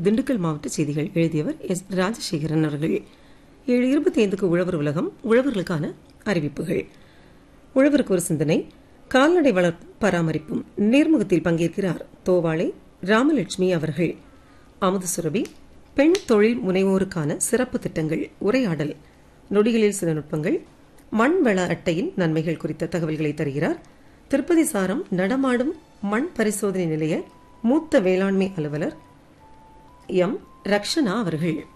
திண்டுக்கல் மாவட்ட செய்திகள் எழுதியவர் எஸ் ராஜசேகரன் அவர்கள் ஏழு இருபத்தி ஐந்துக்கு உழவர் உலகம் உழவர்களுக்கான அறிவிப்புகள் உழவருக்கு ஒரு சிந்தனை கால்நடை வளர் பராமரிப்பும் நேர்முகத்தில் பங்கேற்கிறார் தோவாளை ராமலட்சுமி அவர்கள் அமுது சுரபி பெண் தொழில் முனைவோருக்கான சிறப்பு திட்டங்கள் உரையாடல் நொடிகளில் சில நுட்பங்கள் மண் வள அட்டையின் நன்மைகள் குறித்த தகவல்களை தருகிறார் திருப்பதி சாரம் நடமாடும் மண் பரிசோதனை நிலைய மூத்த வேளாண்மை அலுவலர் எம் ரக்ஷனா அவர்கள்